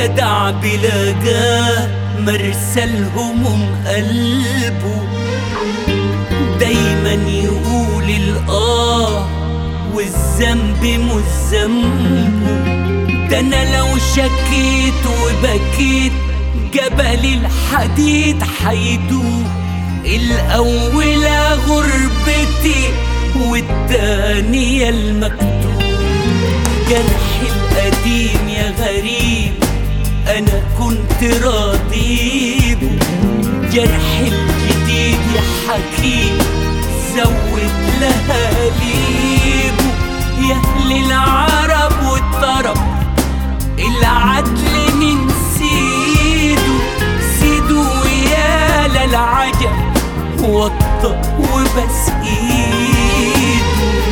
جدع بلاقاه مرسى الهموم قلبه دايما يقول الآه والذنب مش ذنبه ده انا لو شكيت وبكيت جبل الحديد حيدوب الأولى غربتي والتانية المكتوب جرحي القديم يا غريب أنا كنت راضيبه جرحي الجديد يا حكيم زود لهاليبه يا أهل العرب والطرب العدل من سيده سيده يا للعجب وطى وبس ايده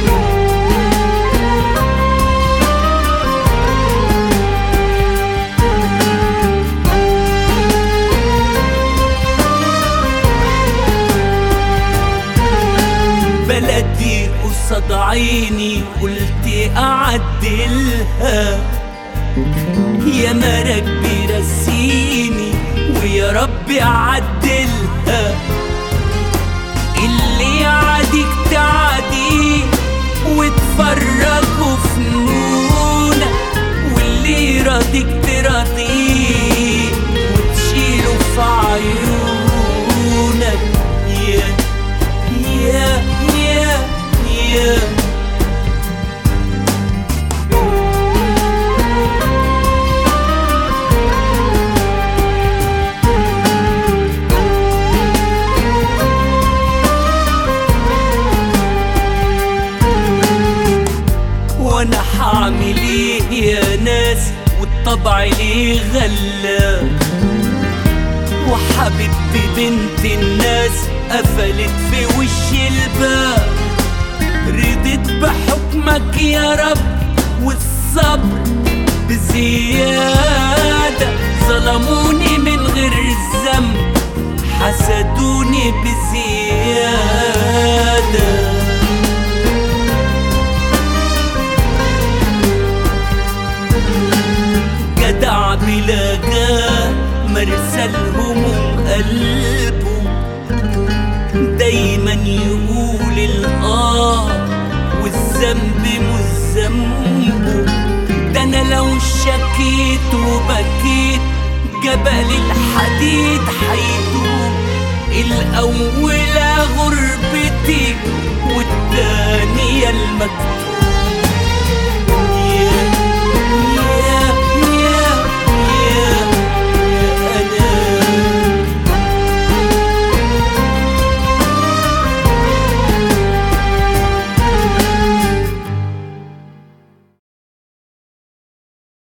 بلدي قصاد عيني قلت اعدلها يا مرك بيرسيني ويا رب عدلها اللي يعاديك تعاديه وتفرجوا فنونك واللي يراضيك تراضيه وتشيله في عيونك يا يا يا يا وانا حعمل ايه يا ناس والطبع ليه غلا وحبيبتي بنت الناس قفلت في وش الباب رضيت بحكمك يا رب والصبر بزيادة ظلموني من غير الذنب حسدوني بزيادة جدع بلاقاه مرسى الهموم قلبه دايما يقول الآه والذنب مش ذنبه ده أنا لو شكيت وبكيت جبل الحديد حيدوب الأولى غربتي والتانية المكتوب